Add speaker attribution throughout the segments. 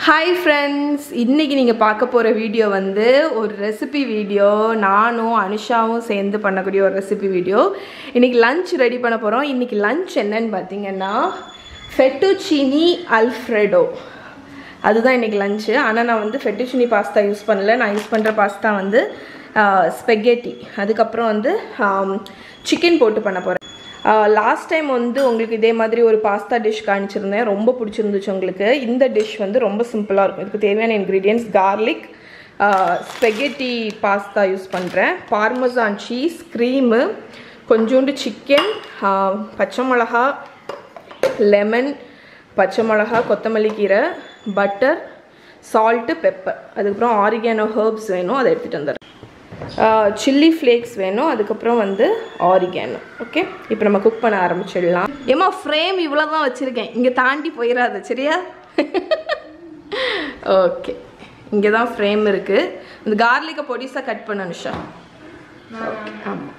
Speaker 1: Hi friends இன்றைக்கி நீங்கள் பார்க்க போகிற வீடியோ வந்து ஒரு ரெசிபி வீடியோ நானும் அனுஷாவும் சேர்ந்து பண்ணக்கூடிய ஒரு ரெசிபி வீடியோ இன்றைக்கி லஞ்ச் ரெடி பண்ண போகிறோம் இன்றைக்கி லஞ்ச் என்னன்னு பார்த்தீங்கன்னா ஃபெட்டுச்சினி அல்ஃப்ரெடோ அதுதான் இன்றைக்கி லஞ்சு ஆனால் நான் வந்து ஃபெட்டுச்சினி பாஸ்தா யூஸ் பண்ணல நான் யூஸ் பண்ணுற பாஸ்தா வந்து ஸ்பெகேட்டி அதுக்கப்புறம் வந்து சிக்கன் போட்டு பண்ண போகிறேன் லாஸ்ட் டைம் வந்து உங்களுக்கு இதே மாதிரி ஒரு பாஸ்தா டிஷ் காமிச்சிருந்தேன் ரொம்ப பிடிச்சிருந்துச்சு உங்களுக்கு இந்த டிஷ் வந்து ரொம்ப சிம்பிளாக இருக்கும் இதுக்கு தேவையான ingredients garlic spaghetti pasta use பண்ணுறேன் பார்மசான் சீஸ் க்ரீமு கொஞ்சோண்டு சிக்கன் பச்சை மிளகா லெமன் பச்சை மிளகா கொத்தமல்லி கீரை பட்டர் சால்ட்டு பெப்பர் அதுக்கப்புறம் ஆரிகானோ ஹர்ப்ஸ் வேணும் அதை எடுத்துகிட்டு வந்துடுறேன் சில்லி ஃப்ளேக்ஸ் வேணும் அதுக்கப்புறம் வந்து ஆரிகானோ ஓகே இப்போ நம்ம குக் பண்ண ஆரம்பிச்சிடலாம் ஏமா ஃப்ரேம் இவ்வளோ தான் வச்சுருக்கேன் இங்கே தாண்டி போயிடாது சரியா ஓகே இங்கே தான் ஃப்ரேம் இருக்குது இந்த கார்லிக்கை பொடிசாக கட் பண்ண நிஷா ஓகே ஆமாம்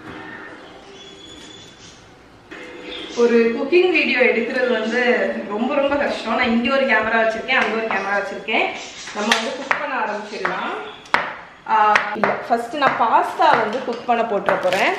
Speaker 1: ஒரு குக்கிங் வீடியோ எடுக்கிறது வந்து ரொம்ப ரொம்ப கஷ்டம் நான் இங்கே ஒரு கேமரா வச்சுருக்கேன் அங்கே ஒரு கேமரா வச்சுருக்கேன் நம்ம வந்து குக் பண்ண ஆரம்பிச்சிடலாம் இல்லை ஃபஸ்ட்டு நான் பாஸ்தா வந்து குக் பண்ண போட்டுற போகிறேன்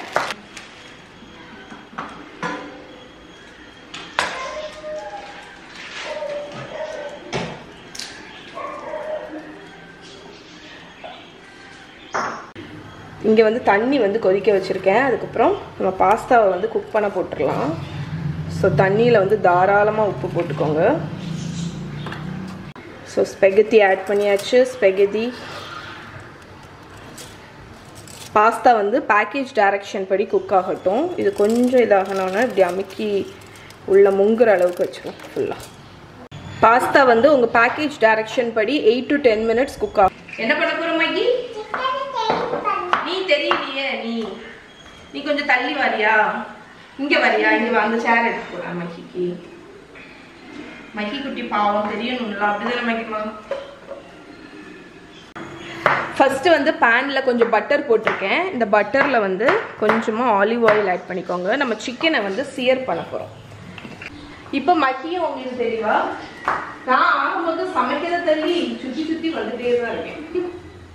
Speaker 1: இங்கே வந்து தண்ணி வந்து கொதிக்க வச்சுருக்கேன் அதுக்கப்புறம் நம்ம பாஸ்தாவை வந்து குக் பண்ண போட்டுடலாம் ஸோ தண்ணியில் வந்து தாராளமாக உப்பு போட்டுக்கோங்க ஸோ ஸ்பெகத்தி ஆட் பண்ணியாச்சு ஸ்பெகதி பாஸ்தா வந்து பேக்கேஜ் டைரக்ஷன் படி குக் ஆகட்டும் இது கொஞ்சம் இதாகணும்னா இப்படி அமுக்கி உள்ள முங்குற அளவுக்கு வச்சுருவோம் ஃபுல்லாக பாஸ்தா வந்து உங்கள் பேக்கேஜ் டைரக்ஷன் படி eight to ten minutes cook ஆகும் என்ன பண்ண போகிற மைக்கி நீ தெரியலையே நீ நீ கொஞ்சம் தள்ளி வரியா இங்கே வரியா இங்கே வந்து சேர் எடுத்து போகிறேன் மக்கிக்கு மக்கி குட்டி பாவம் தெரியணும்ல அப்படிதானே மக்கிமா ஃபஸ்ட்டு வந்து பேனில் கொஞ்சம் பட்டர் போட்டிருக்கேன் இந்த பட்டரில் வந்து கொஞ்சமாக ஆலிவ் ஆயில் ஆட் பண்ணிக்கோங்க நம்ம சிக்கனை வந்து சியர் பண்ண போகிறோம் இப்போ மக்கியும் உங்களுக்கு தெரியவா நான் ஆகும்போது சமைக்கிறத தள்ளி சுற்றி சுற்றி வந்துட்டே தான் இருக்கேன்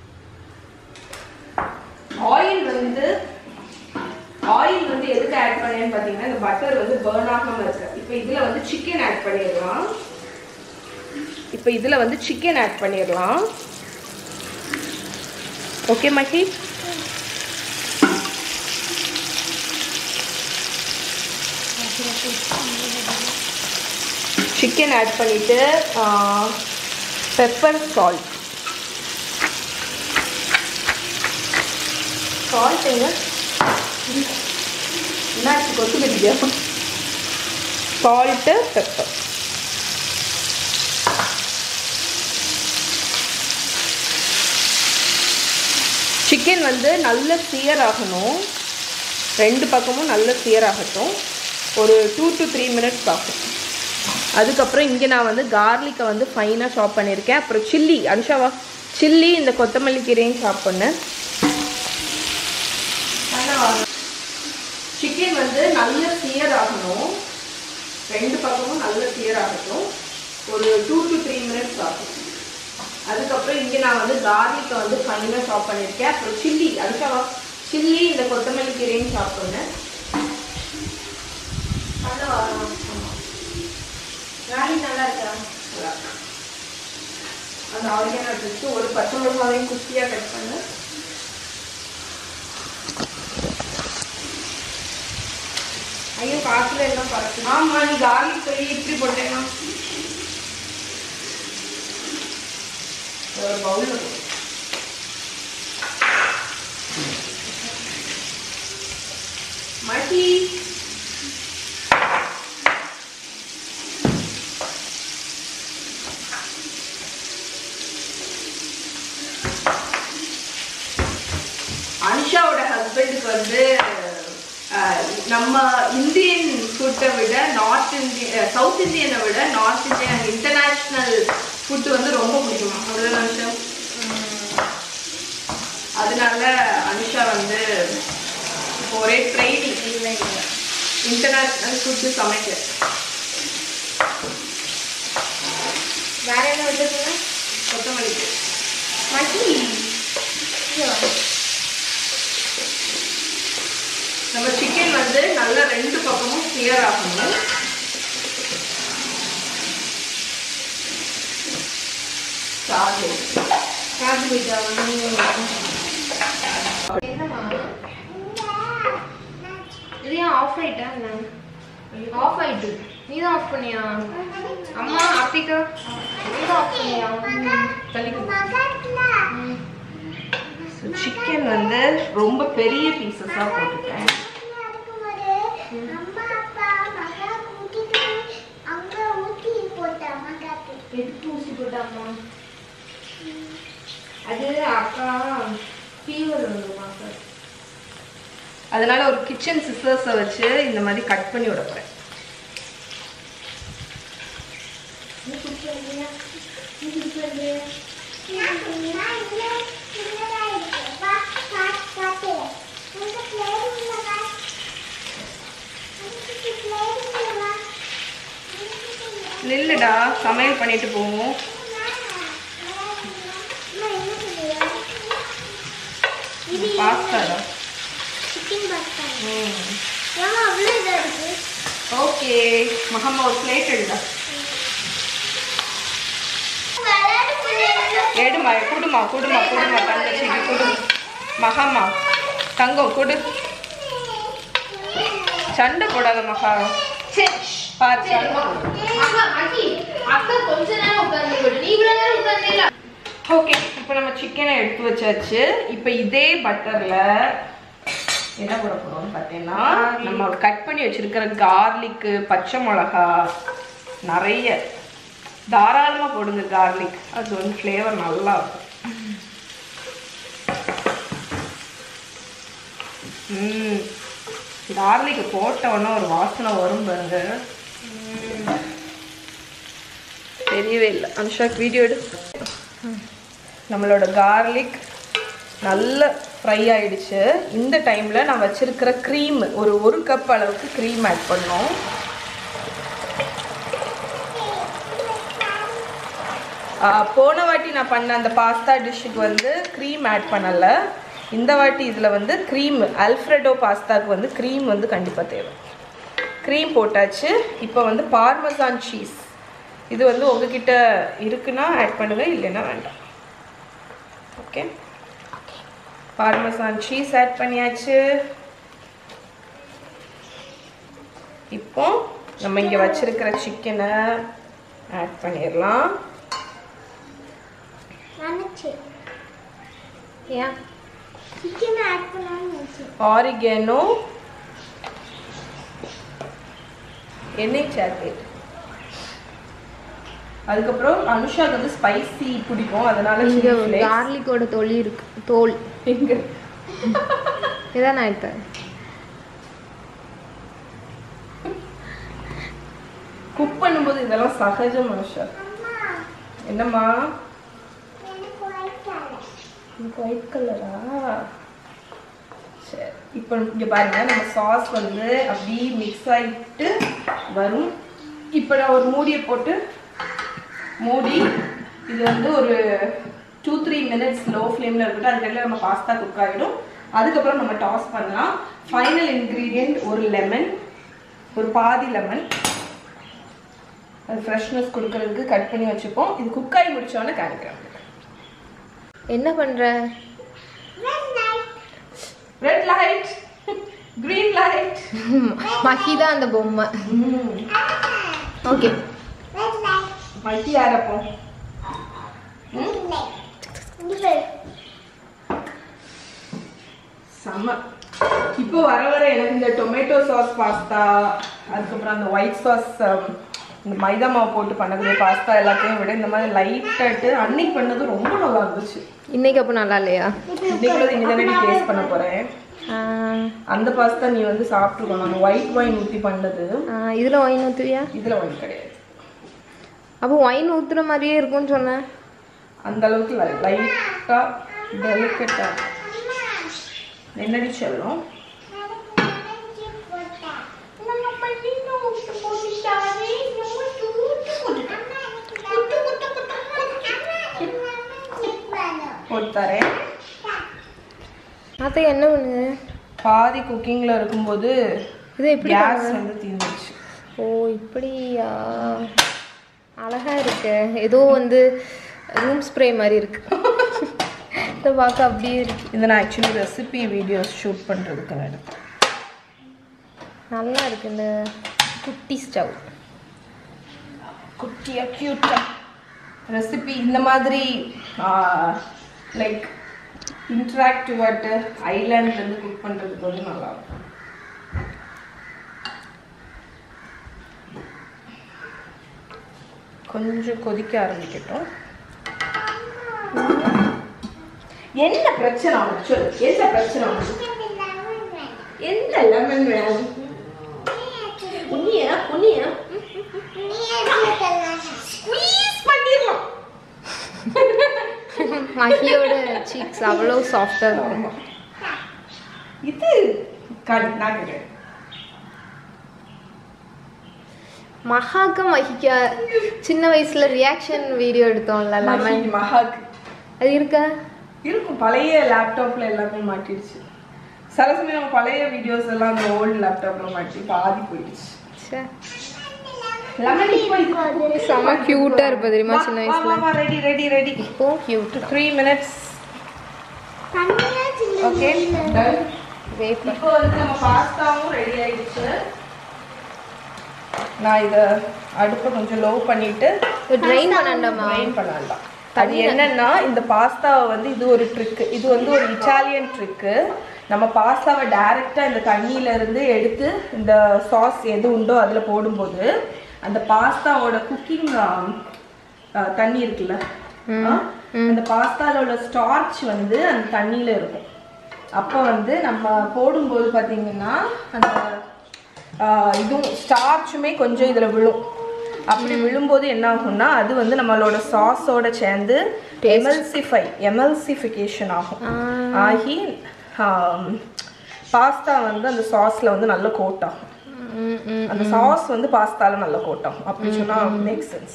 Speaker 1: ஆயில் வந்து ஆயில் வந்து எதுக்கு ஆட் பண்ணேன்னு பார்த்தீங்கன்னா இந்த பட்டர் வந்து பேர்ன் ஆகாமல் இருக்கு இப்போ இதில் வந்து சிக்கன் ஆட் பண்ணிடலாம் இப்போ இதில் வந்து சிக்கன் ஆட் பண்ணிடலாம் ஓகே மஹி சிக்கன் ஆட் பண்ணிவிட்டு பெப்பர் சால்ட் சால்ட் எங்க என்னாச்சு கொத்து கட்டியா சால்ட்டு பெப்பர் சிக்கன் வந்து நல்ல சியர் ஆகணும் ரெண்டு பக்கமும் நல்ல சியர் ஆகட்டும் ஒரு டூ டு த்ரீ மினிட்ஸ் ஆகும் அதுக்கப்புறம் இங்கே நான் வந்து கார்லிக்கை வந்து ஃபைனாக ஷாப் பண்ணியிருக்கேன் அப்புறம் சில்லி அனுஷாவா சில்லி இந்த கொத்தமல்லி கீரையும் ஷாப் பண்ணேன் சிக்கன் வந்து நல்ல சியர் ஆகணும் ரெண்டு பக்கமும் நல்ல சியர் ஆகட்டும் ஒரு டூ டு த்ரீ மினிட்ஸ் ஆகும் அதுக்கப்புறம் இங்கே நான் வந்து கார்லிக்கை வந்து ஃபைனாக ஷாப் பண்ணியிருக்கேன் அப்புறம் சில்லி அதுக்காக சில்லி இந்த கொத்தமல்லி கீரையும் ஷாப் பண்ணேன் கார்லிக் நல்லா இருக்கா அந்த ஆரிகானோ வச்சு ஒரு பச்சை மிளகாவையும் குட்டியாக கட் பண்ணு ஐயோ காற்றுல எல்லாம் பறக்கு ஆமாம் நீ கார்லிக் போய் இப்படி போட்டேன்னா ஒரு பவுலில் மட்டி அனுஷாவோட ஹஸ்பண்டுக்கு வந்து நம்ம இந்தியன் ஃபுட்டை விட நார்த் இந்திய சவுத் இந்தியனை விட நார்த் இந்தியன் இன்டர்நேஷ்னல் ஃபுட்டு வந்து ரொம்ப பிடிக்குமா அவ்வளோதான் அனுஷா அதனால அனுஷா வந்து இப்போ ஒரே ட்ரைனிங் இல்லை இன்டர்நேஷ்னல் ஃபுட்டு சமைக்க
Speaker 2: வேற என்ன விட்டுருக்கீங்க
Speaker 1: கொத்தமல்லி
Speaker 2: மட்டி
Speaker 1: நம்ம சிக்கன் வந்து நல்லா ரெண்டு பக்கமும் கிளியர் ஆகணும் சாகு
Speaker 2: காசு போயிட்டா என்னம்மா இது ஏன் ஆஃப் ஆயிட்டா என்ன ஆஃப் ஆயிட்டு நீ தான் ஆஃப் பண்ணியா அம்மா அப்பிக்கா நீ தான் ஆஃப் பண்ணியா
Speaker 1: சிக்கன் வந்து ரொம்ப பெரிய பீசஸாக போட்டுட்டேன்
Speaker 2: எதுக்கு ஊசி போட்டாம்மா அது அக்கா ஃபீவர் வந்துமா சார்
Speaker 1: அதனால ஒரு கிச்சன் சிசர்ஸை வச்சு இந்த மாதிரி கட் பண்ணி விட போகிறேன்
Speaker 2: நீ குடிச்சு வந்தியா நீ குடிச்சு வந்தியா
Speaker 1: நில்லுடா சமையல் பண்ணிட்டு போவோம் பாஸ்தாடா
Speaker 2: சிக்கன் பாஸ்தா
Speaker 1: ம்
Speaker 2: ஏமா அவ்வளோ இதாக இருக்கு
Speaker 1: ஓகே மகம்மா ஒரு பிளேட் எடுடா எடுமா குடுமா குடுமா குடுமா தங்கச்சிக்கு குடு மகாமா தங்கம் குடு சண்டை போடாத மகா பாரு சண்டை போடு.
Speaker 2: அக்கா மகி அக்கா கொஞ்ச நேரம் உட்கார்ந்து நீ இவ்வளவு நேரம் உட்கார்ந்தீங்களா
Speaker 1: ஓகே இப்போ நம்ம சிக்கனை எடுத்து வச்சாச்சு இப்போ இதே பட்டரில் என்ன போட போகிறோம்னு பார்த்தீங்கன்னா நம்ம கட் பண்ணி வச்சிருக்கிற கார்லிக்கு பச்சை மிளகா நிறைய தாராளமாக போடுங்க கார்லிக் அது வந்து ஃப்ளேவர் நல்லா இருக்கும் ம் கார்லிக்கு போட்ட உடனே ஒரு வாசனை வரும் பாருங்க ம். தெரியவே இல்லை அனுஷாக்கு வீடியோ எடு நம்மளோட கார்லிக் நல்ல ஃப்ரை ஆயிடுச்சு இந்த டைமில் நான் வச்சிருக்கிற க்ரீம் ஒரு ஒரு கப் அளவுக்கு க்ரீம் ஆட் பண்ணோம் போன வாட்டி நான் பண்ண அந்த பாஸ்தா டிஷ்ஷுக்கு வந்து க்ரீம் ஆட் பண்ணலை இந்த வாட்டி இதில் வந்து க்ரீம் அல்ஃப்ரெடோ பாஸ்தாக்கு வந்து க்ரீம் வந்து கண்டிப்பாக தேவை க்ரீம் போட்டாச்சு இப்போ வந்து பார்மசான் சீஸ் இது வந்து உங்ககிட்ட இருக்குன்னா ஆட் பண்ணுங்க இல்லைன்னா வேண்டாம் ஓகே பார்மசான் சீஸ் ஆட் பண்ணியாச்சு இப்போ நம்ம இங்கே வச்சிருக்கிற சிக்கனை ஆட் பண்ணிடலாம்
Speaker 2: நினைச்சேன் ஏன் சிக்கன் ஆட் பண்ணலாம்னு நினைச்சேன்
Speaker 1: ஆரிகேனோ எண்ணெய் சாக்லேட் அதுக்கப்புறம் அனுஷாக்கு வந்து ஸ்பைசி பிடிக்கும் அதனால
Speaker 2: இங்க
Speaker 1: chili flakes.
Speaker 2: கார்லிக்கோட தொலி இருக்கு தோல்
Speaker 1: இங்க
Speaker 2: இதான் நான் எடுத்தேன்
Speaker 1: குக் பண்ணும்போது இதெல்லாம் சகஜம் மனுஷா என்னம்மா எனக்கு ஒயிட் கலரா சரி இப்போ இங்கே பாருங்க நம்ம சாஸ் வந்து அப்படியே மிக்ஸ் ஆகிட்டு வரும் இப்போ நான் ஒரு மூடியை போட்டு மூடி இது வந்து ஒரு டூ த்ரீ மினிட்ஸ் லோ ஃப்ளேமில் இருக்கட்டும் அதுக்கெல்லாம் நம்ம பாஸ்தா குக் ஆகிடும் அதுக்கப்புறம் நம்ம டாஸ் பண்ணலாம் ஃபைனல் இன்க்ரீடியண்ட் ஒரு லெமன் ஒரு பாதி லெமன் அது ஃப்ரெஷ்னஸ் கொடுக்கறதுக்கு கட் பண்ணி வச்சுப்போம் இது குக் ஆகி முடிச்சோன்னே காணிக்கிறேன்
Speaker 2: என்ன பண்ற
Speaker 1: ரெட் லைட் கிரீன் லைட்
Speaker 2: மக்கி தான் அந்த பொம்மை ஓகே
Speaker 1: மல்டி யாரப்போ செம்ம இப்போ வர வர எனக்கு இந்த டொமேட்டோ சாஸ் பாஸ்தா அதுக்கப்புறம் அந்த ஒயிட் சாஸ் இந்த மைதா மாவு போட்டு பண்ணக்கூடிய பாஸ்தா எல்லாத்தையும் விட இந்த மாதிரி லைட்டாட்டு அன்னைக்கு பண்ணது ரொம்ப நல்லா இருந்துச்சு
Speaker 2: இன்னைக்கு அப்போ நல்லா இல்லையா
Speaker 1: இன்னைக்கு நீ தானே டேஸ்ட் பண்ண போறேன் அந்த பாஸ்தா நீ வந்து சாப்பிட்டுக்கணும் அந்த ஒயிட் ஒயின் ஊற்றி பண்ணது
Speaker 2: இதில் ஒயின் ஊற்றுவியா
Speaker 1: இதுல ஒயின் கிடையாது
Speaker 2: அப்போ ஒயின் ஊற்றுற மாதிரியே இருக்கும்னு சொன்னேன்
Speaker 1: அந்த அளவுக்கு லைட்டா டெலிகட்டா என்னடி செல்லும் போட்டு தரேன்
Speaker 2: அத்தை என்ன பண்ணுது
Speaker 1: பாதி குக்கிங்கில் இருக்கும்போது
Speaker 2: இது எப்படி
Speaker 1: கேஸ் வந்து தீர்ந்துச்சு
Speaker 2: ஓ இப்படியா அழகா இருக்கு ஏதோ வந்து ரூம் ஸ்ப்ரே மாதிரி இருக்கு இதை பார்க்க அப்படியே இருக்கு
Speaker 1: இதை நான் ஆக்சுவலி ரெசிபி வீடியோஸ் ஷூட் பண்ணுறதுக்கு வேணும்
Speaker 2: நல்லா இருக்கு இந்த குட்டி ஸ்டவ்
Speaker 1: குட்டியாக க்யூட்டாக ரெசிபி இந்த மாதிரி லைக் இன்ட்ராக்டிவ் ஆட்டு ஐலாண்ட்லேருந்து குக் பண்ணுறதுக்கு வந்து நல்லா இருக்கும் கொஞ்சம் கொதிக்க ஆரம்பிக்கட்டும் என்ன பிரச்சனை உனக்கு சொல்லு என்ன பிரச்சனை உனக்கு என்ன லெமன் வேணும் உன்னியா உன்னியா ஸ்குவீஸ் பண்ணிடலாம்
Speaker 2: மகியோட சீக்ஸ் அவ்வளோ சாஃப்டாக இருக்கும்
Speaker 1: இது கண் நான் கேட்குறேன்
Speaker 2: மகாக்கு மகிக்கா சின்ன வயசுல ரியாக்ஷன் வீடியோ எடுத்தோம்ல லெமன்
Speaker 1: மகாக்
Speaker 2: அது இருக்கா
Speaker 1: இருக்கும் பழைய லேப்டாப்ல எல்லாமே மாட்டிடுச்சு சில சமயம் நம்ம பழைய வீடியோஸ் எல்லாம் அந்த ஓல்டு லேப்டாப்ல மாட்டி பாதி போயிடுச்சு
Speaker 2: ச்சே.
Speaker 1: லெமன் இப்போ இது
Speaker 2: செம கியூட்டா இருப்ப தெரியுமா சின்ன வயசுல
Speaker 1: ரெடி ரெடி ரெடி
Speaker 2: இப்போ cute
Speaker 1: three minutes okay
Speaker 2: vapour
Speaker 1: இப்போ வந்து நம்ம பாஸ்தாவும் ரெடி ஆயிடுச்சு நான் இதை அடுப்பை கொஞ்சம் லோ பண்ணிட்டு
Speaker 2: ட்ரைன் பண்ணண்டாமா
Speaker 1: ட்ரைன் பண்ணலாம் அது என்னன்னா இந்த பாஸ்தாவை வந்து இது ஒரு ட்ரிக்கு இது வந்து ஒரு இட்டாலியன் ட்ரிக்கு நம்ம பாஸ்தாவை டைரெக்டாக இந்த தண்ணியில இருந்து எடுத்து இந்த சாஸ் எது உண்டோ அதில் போடும்போது அந்த பாஸ்தாவோட குக்கிங் தண்ணி இருக்குல்ல ஆ, அந்த பாஸ்தால உள்ள ஸ்டார்ச் வந்து அந்த தண்ணியில இருக்கும் அப்போ வந்து நம்ம போடும்போது பார்த்தீங்கன்னா அந்த ஆ, இதுவும் ஸ்டார்ச்சுமே கொஞ்சம் இதில் விழும் அப்படி விழும்போது என்ன ஆகும்னா அது வந்து நம்மளோட சாஸோட சேர்ந்து எமல்சிஃபை எமல்சிஃபிகேஷன் ஆகும் ஆகி பாஸ்தா வந்து அந்த சாஸ்ல வந்து நல்ல கோட் ஆகும் அந்த சாஸ் வந்து பாஸ்தால நல்ல கோட் ஆகும் அப்படி சொன்னா மேக் சென்ஸ்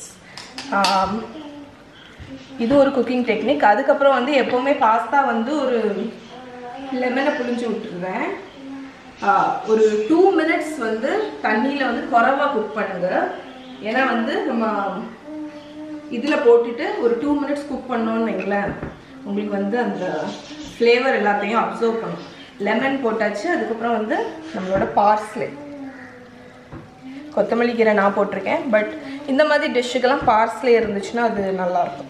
Speaker 1: இது ஒரு குக்கிங் டெக்னிக் அதுக்கப்புறம் வந்து எப்போவுமே பாஸ்தா வந்து ஒரு லெமனை புழிஞ்சு விட்டுருவேன் ஆஹ் ஒரு டூ மினிட்ஸ் வந்து தண்ணியில் வந்து குறவா குக் பண்ணுங்க ஏன்னா வந்து நம்ம இதில் போட்டுட்டு ஒரு டூ மினிட்ஸ் குக் பண்ணோன்னு வைங்களேன் உங்களுக்கு வந்து அந்த ஃப்ளேவர் எல்லாத்தையும் அப்சர்வ் பண்ணும் லெமன் போட்டாச்சு அதுக்கப்புறம் வந்து நம்மளோட பார்ஸ்லே கொத்தமல்லி கீரை நான் போட்டிருக்கேன் பட் இந்த மாதிரி டிஷ்ஷுக்கெல்லாம் பார்ஸ்லே இருந்துச்சுன்னா அது நல்லாயிருக்கும்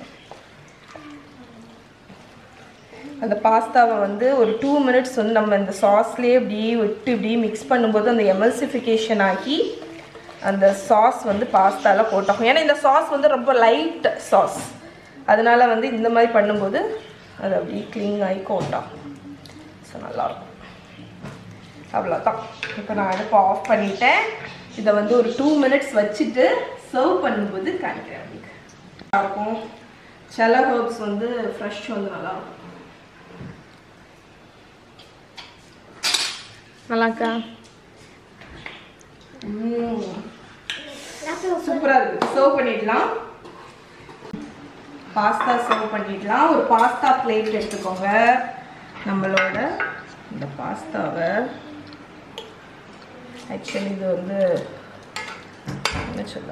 Speaker 1: அந்த பாஸ்தாவை வந்து ஒரு டூ மினிட்ஸ் வந்து நம்ம இந்த சாஸ்லேயே இப்படி விட்டு இப்படி மிக்ஸ் பண்ணும்போது அந்த எமல்சிஃபிகேஷன் ஆகி அந்த சாஸ் வந்து பாஸ்தால போட்டாகும் ஏன்னா இந்த சாஸ் வந்து ரொம்ப லைட் சாஸ் அதனால வந்து இந்த மாதிரி பண்ணும்போது அது அப்படி க்ளீன் ஆகி கோட்டாகும் ஸோ நல்லாயிருக்கும் அவ்வளோதான் இப்போ நான் அடுப்பை ஆஃப் பண்ணிட்டேன் இதை வந்து ஒரு டூ மினிட்ஸ் வச்சுட்டு சர்வ் பண்ணும்போது காணிக்கிறேன் உங்களுக்கு நல்லா இருக்கும் சில ஹர்ப்ஸ் வந்து ஃப்ரெஷ் வந்து நல்லாயிருக்கும்
Speaker 2: நல்லாக்கா
Speaker 1: சூப்பராக இருக்கு சர்வ் பண்ணிடலாம் பாஸ்தா சர்வ் பண்ணிடலாம் ஒரு பாஸ்தா பிளேட் எடுத்துக்கோங்க நம்மளோட இந்த பாஸ்தாவை ஆக்சுவலி இது வந்து என்ன சொல்ல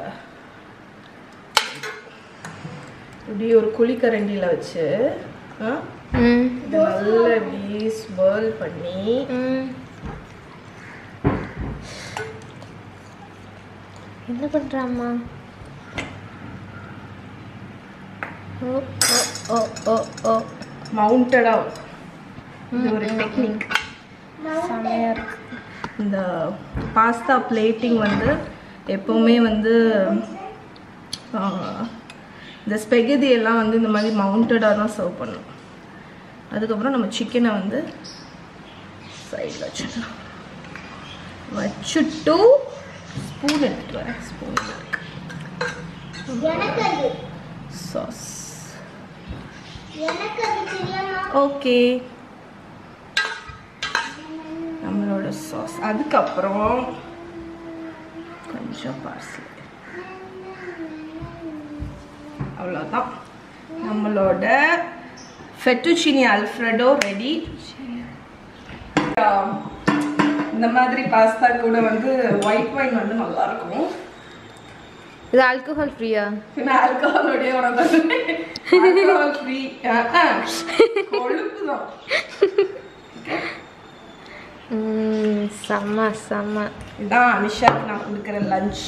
Speaker 1: இப்படி ஒரு குழிக்கரண்டியில் வச்சு ஆ,
Speaker 2: ம்
Speaker 1: இதை நல்லா இப்படி ஸ்பர்ல் பண்ணி
Speaker 2: ம் என்ன பண்றாம்மா ஓ ஓ ஓ ஓ ஓ
Speaker 1: மவுண்டடாக இது ஒரு டெக்னிக்
Speaker 2: செமையா இருக்கு
Speaker 1: இந்த பாஸ்தா பிளேட்டிங் வந்து எப்போவுமே வந்து ஆஹ், இந்த ஸ்பெகதி எல்லாம் வந்து இந்த மாதிரி மவுண்டடாக தான் சர்வ் பண்ணணும் அதுக்கப்புறம் நம்ம சிக்கனை வந்து சைடில் வச்சிடலாம் வச்சுட்டு ஸ்பூன் எடுத்துகிட்டு வரேன் ஸ்பூன் இருக்கு சாஸ் ஓகே நம்மளோட சாஸ் அதுக்கப்புறம் கொஞ்சம் பார்சல் அவ்வளோதான் நம்மளோட ஃபெட்டுச்சினி அல்ஃப்ரெடோ ரெடி இந்த மாதிரி பாஸ்தா கூட வந்து ஒயிட் வைன் வந்து நல்லா இருக்கும்
Speaker 2: இது ஆல்கஹால் ஃப்ரீயா
Speaker 1: நான் ஆல்கஹாலோடய உனக்கு ஆல்கஹால் ஃப்ரீ கொழுப்பு தான்
Speaker 2: செம்ம செம்ம
Speaker 1: இதான் அனிஷாக்கு நான் கொடுக்குற lunch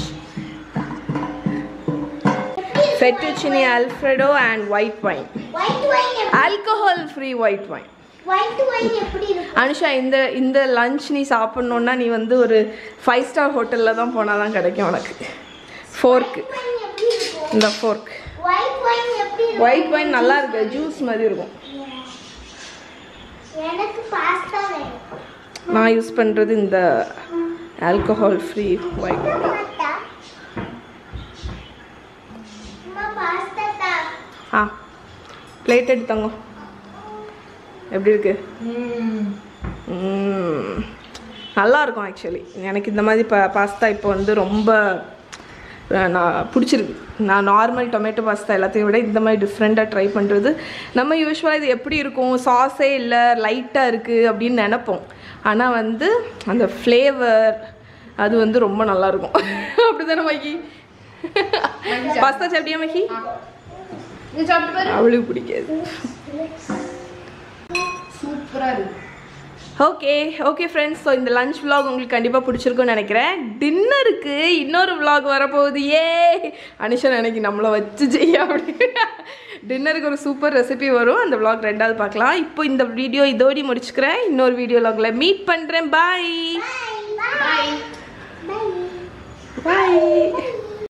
Speaker 1: fettuccine alfredo and white wine
Speaker 3: white wine
Speaker 1: alcohol free white wine
Speaker 3: white wine எப்படி இருக்கும்
Speaker 1: அனுஷா இந்த இந்த லஞ்ச் நீ சாப்பிட்ணுன்னா நீ வந்து ஒரு ஃபைவ் ஸ்டார் ஹோட்டலில் தான் போனால் தான் கிடைக்கும் உனக்கு ஃபோர்க்கு
Speaker 3: வைன் எப்படி இருக்கும்
Speaker 1: இந்த ஃபோர்க்
Speaker 3: ஒயிட் வைன் எப்படி இருக்கும்
Speaker 1: ஒயிட் வைன் நல்லா இருக்கு ஜூஸ் மாதிரி இருக்கும்
Speaker 3: எனக்கு பாஸ்தா வேணும்
Speaker 1: நான் யூஸ் பண்ணுறது இந்த ஆல்கஹால் ஃப்ரீ ஒயிட்
Speaker 3: அம்மா அம்மா பாஸ்தா தா
Speaker 1: ஆ பிளேட் எடுத்தாங்க எப்படி இருக்கு ம். நல்லா இருக்கும் ஆக்சுவலி எனக்கு இந்த மாதிரி பா பாஸ்தா இப்போ வந்து ரொம்ப அஹ், நான் பிடிச்சிருக்கு நான் நார்மல் டொமேட்டோ பாஸ்தா எல்லாத்தையும் விட இந்த மாதிரி டிஃப்ரெண்ட்டாக ட்ரை பண்ணுறது நம்ம யூஸ்வலாக இது எப்படி இருக்கும் சாஸே இல்லை லைட்டாக இருக்குது அப்படின்னு நினைப்போம் ஆனால் வந்து அந்த ஃப்ளேவர் அது வந்து ரொம்ப நல்லா இருக்கும் அப்படி தானே மகி பாஸ்தா சாப்பிட்டியா மகி
Speaker 2: இது சாப்பிட்டு பாரு
Speaker 1: அவளுக்கு பிடிக்காது
Speaker 2: சூப்பரா இருக்கு
Speaker 1: ஓகே ஓகே ஃப்ரெண்ட்ஸ் ஸோ இந்த லஞ்ச் vlog உங்களுக்கு கண்டிப்பாக பிடிச்சிருக்கும்னு நினைக்கிறேன் டின்னருக்கு இன்னொரு vlog வரப்போகுது ஏ அனிஷா நினைக்கி நம்மளை வச்சு செய்ய அப்படி டின்னருக்கு ஒரு சூப்பர் ரெசிபி வரும் அந்த vlog ரெண்டாவது பார்க்கலாம் இப்போ இந்த வீடியோ இதோடி முடிச்சுக்கிறேன் இன்னொரு வீடியோவில் உங்களை மீட் பண்ணுறேன் பாய்
Speaker 3: Bye.